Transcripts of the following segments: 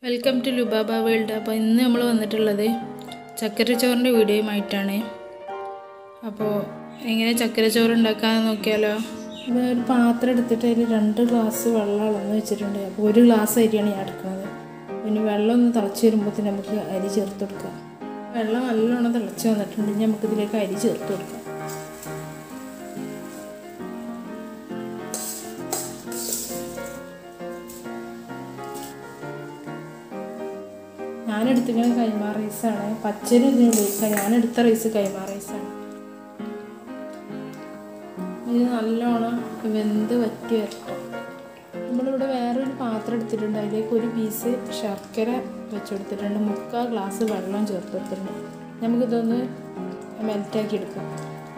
Welcome to Lubaba world അപ്പോൾ ഇന്ന് നമ്മൾ വന്നിട്ടുള്ളത് ചക്കരച്ചോറിൻ്റെ വീഡിയോയുമായിട്ടാണ് അപ്പോൾ എങ്ങനെ ചക്കരച്ചോറ് ഉണ്ടാക്കാമെന്ന് നോക്കിയാലോ ഇത് ഒരു പാത്രം എടുത്തിട്ട് അതിൽ രണ്ട് ഗ്ലാസ് വെള്ളം അളന്ന് വെച്ചിട്ടുണ്ട് അപ്പോൾ ഒരു ഗ്ലാസ് അരിയാണ് ഞാൻ എടുക്കുന്നത് പിന്നെ വെള്ളം ഒന്ന് തിളച്ച് വരുമ്പോഴത്തേന് നമുക്ക് അരി ചേർത്ത് കൊടുക്കാം വെള്ളം നല്ലോണം തിളച്ച് വന്നിട്ടുണ്ട് ഇനി നമുക്കിതിലേക്ക് അരി ചേർത്ത് കൊടുക്കാം ഞാനെടുത്തിരിക്കുന്നത് കൈമാ റൈസാണ് പച്ചരി ഇതിന് ഉപയോഗിക്കാം ഞാനെടുത്ത റൈസ് കൈമാ റൈസാണ് ഇത് നല്ലോണം വെന്ത് വറ്റി വരട്ടെ നമ്മളിവിടെ വേറൊരു പാത്രം എടുത്തിട്ടുണ്ട് അതിലേക്ക് ഒരു പീസ് ശർക്കര വെച്ചെടുത്തിട്ടുണ്ട് മുക്കാൽ ഗ്ലാസ് വെള്ളം ചേർത്ത് കൊടുത്തിട്ടുണ്ട് നമുക്കിതൊന്ന് മെൽറ്റാക്കി എടുക്കാം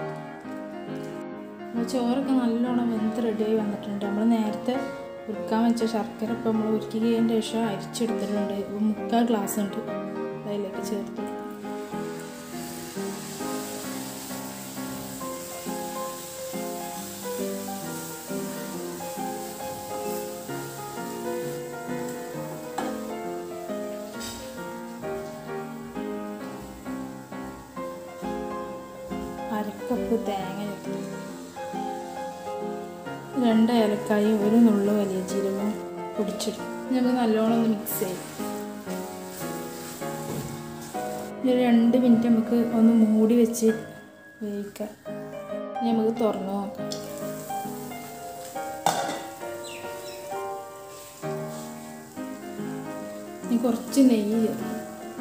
അപ്പോൾ ചോറൊക്കെ നല്ലോണം വെന്ത് റെഡിയായി വന്നിട്ടുണ്ട് നമ്മൾ നേരത്തെ ഉരുക്കാൻ വെച്ച ശർക്കര ഇപ്പോൾ നമ്മൾ ഉരുക്കി കഴിഞ്ഞതിന് ശേഷം അരിച്ചെടുത്തിട്ടുണ്ട് ഇപ്പോൾ മുക്കാൽ ഗ്ലാസ് ഉണ്ട് അതിലേക്ക് ചേർത്ത് കൊടുക്കാം. അരക്കപ്പ് തേങ്ങ ചേർത്ത് രണ്ട് ഏലക്കായും ഒരു നുള്ളു വലിയ ജീരകവും പൊടിച്ചിടും നമുക്ക് നല്ലോണം ഒന്ന് മിക്സ് ചെയ്യും ഒരു രണ്ട് മിനിറ്റ് നമുക്ക് ഒന്ന് മൂടി വെച്ച് വേവിക്കാം ഇനി നമുക്ക് തുറന്ന് നോക്കാം ഇനി കുറച്ച് നെയ്യ് ചേർക്കാം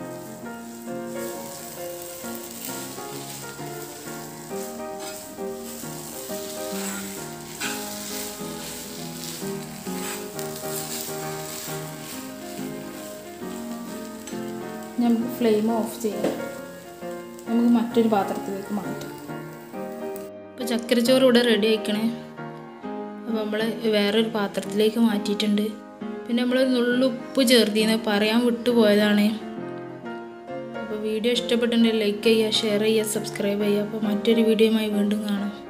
നമുക്ക് ഫ്ലെയിം ഓഫ് ചെയ്യാം നമുക്ക് മറ്റൊരു പാത്രത്തിലേക്ക് മാറ്റാം ഇപ്പോൾ ചക്കരച്ചോറ് ഇവിടെ റെഡി ആയിക്കണേ അപ്പോൾ നമ്മൾ വേറൊരു പാത്രത്തിലേക്ക് മാറ്റിയിട്ടുണ്ട് പിന്നെ നമ്മൾ നുള്ളുപ്പ് ചേർത്തിന്ന് പറയാൻ വിട്ടുപോയതാണ് അപ്പോൾ വീഡിയോ ഇഷ്ടപ്പെട്ടിട്ടുണ്ടെങ്കിൽ ലൈക്ക് ചെയ്യുക ഷെയർ ചെയ്യുക സബ്സ്ക്രൈബ് ചെയ്യുക അപ്പോൾ മറ്റൊരു വീഡിയോയുമായി വീണ്ടും കാണാം